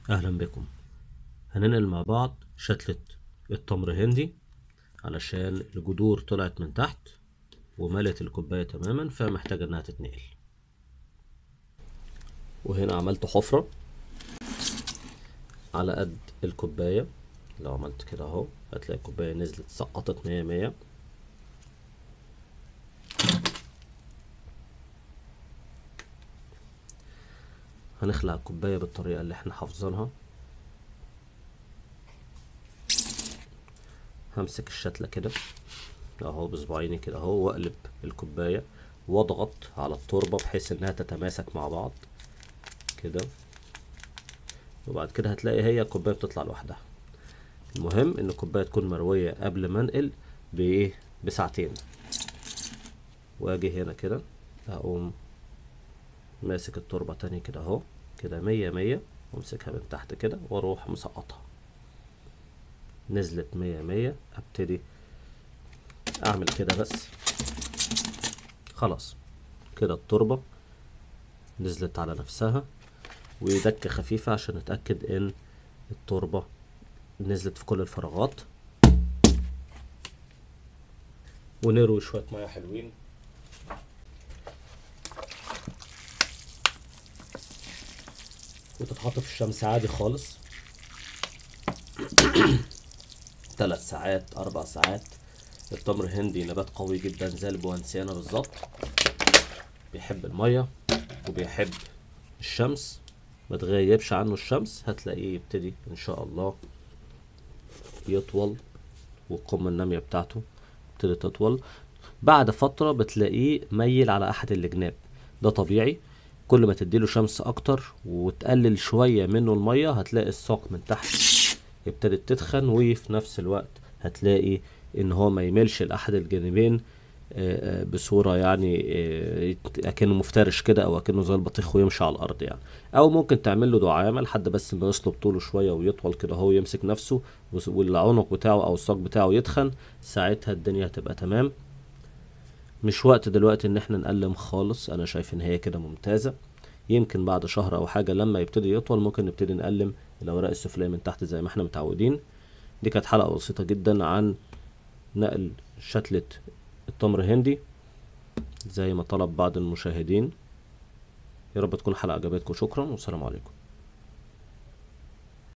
اهلا بكم هننقل مع بعض شتلة التمر هندي علشان الجذور طلعت من تحت وملت الكوباية تماما فمحتاجة انها تتنقل وهنا عملت حفرة على قد الكوباية لو عملت كده اهو هتلاقي الكوباية نزلت سقطت مية مية هنخلع الكوباية بالطريقة اللي احنا حافظينها همسك الشتلة كده اهو بصباعيني كده اهو واقلب الكوباية واضغط على التربة بحيث انها تتماسك مع بعض كده وبعد كده هتلاقي هي الكوباية بتطلع لوحدها المهم ان الكوباية تكون مروية قبل ما انقل بايه بساعتين واجي هنا كده اقوم ماسك التربة تاني كده اهو كده مية مية وامسكها من تحت كده واروح مسقطها نزلت مية مية ابتدي اعمل كده بس خلاص كده التربة نزلت على نفسها ودكة خفيفة عشان نتأكد ان التربة نزلت في كل الفراغات ونروي شوية مية حلوين وتتحط في الشمس عادي خالص ثلاث ساعات اربع ساعات التمر الهندي نبات قوي جدا زي البوانسيانا بالظبط بيحب المية وبيحب الشمس ما تغيبش عنه الشمس هتلاقيه يبتدي ان شاء الله يطول والقمة النامية بتاعته تبتدي تطول بعد فترة بتلاقيه ميل على احد الجناب ده طبيعي كل ما تديله شمس اكتر وتقلل شوية منه المية هتلاقي الساق من تحت ابتدت تتخن وفي نفس الوقت هتلاقي ان هو ما يميلش لاحد الجانبين آه، آه، بصورة يعني آه، اكنه مفترش كده او اكنه زي البطيخ ويمشي على الارض يعني او ممكن تعمل له دعامة لحد بس ما يصلب طوله شوية ويطول كده هو يمسك نفسه وس- والعنق بتاعه او الساق بتاعه يتخن ساعتها الدنيا هتبقى تمام مش وقت دلوقتي ان احنا نقلم خالص انا شايف ان هي كده ممتازة يمكن بعد شهر او حاجة لما يبتدي يطول ممكن نبتدي نقلم الاوراق السفلية من تحت زي ما احنا متعودين دي كانت حلقة بسيطة جدا عن نقل شتلة التمر هندي زي ما طلب بعض المشاهدين يا رب تكون الحلقة عجبتكم شكرا والسلام عليكم